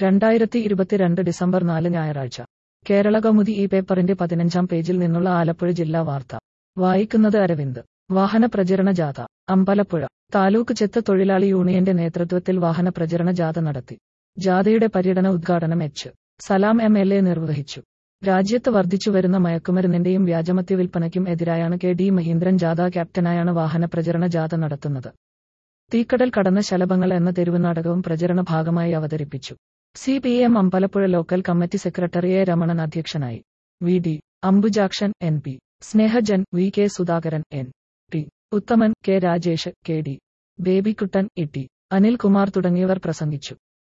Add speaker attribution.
Speaker 1: രണ്ടായിരത്തി ഇരുപത്തിരണ്ട് ഡിസംബർ നാല് ഞായറാഴ്ച കേരള കൗമുദി ഈ പേപ്പറിന്റെ പതിനഞ്ചാം പേജിൽ നിന്നുള്ള ആലപ്പുഴ ജില്ലാ വാർത്ത വായിക്കുന്നത് അരവിന്ദ് വാഹന പ്രചരണ ജാഥ അമ്പലപ്പുഴ താലൂക്ക് ചെത്ത് തൊഴിലാളി യൂണിയന്റെ നേതൃത്വത്തിൽ വാഹന പ്രചരണ ജാഥ നടത്തി ജാഥയുടെ പര്യടന ഉദ്ഘാടനം H Salam M L A നിർവഹിച്ചു രാജ്യത്ത് വർദ്ധിച്ചുവരുന്ന മയക്കുമരുന്നിന്റെയും വ്യാജമദ്യ വിൽപ്പനയ്ക്കും എതിരായാണ് കെ ഡി മഹീന്ദ്രൻ ജാഥ ക്യാപ്റ്റനായാണ് വാഹന പ്രചരണ ജാഥ നടത്തുന്നത് തീക്കടൽ കടന്ന ശലഭങ്ങൾ എന്ന തെരുവ് നാടകവും പ്രചരണ ഭാഗമായി അവതരിപ്പിച്ചു C P M Ambalappuzha local committee secretary A Ramanan അധ്യക്ഷനായി V D Ambujakshan N P Snehajan V K Sudhakaran N T Uthaman K Rajesh K D Babykuttan E T Anilkumar തുടങ്ങിയവർ പ്രസംഗിച്ചു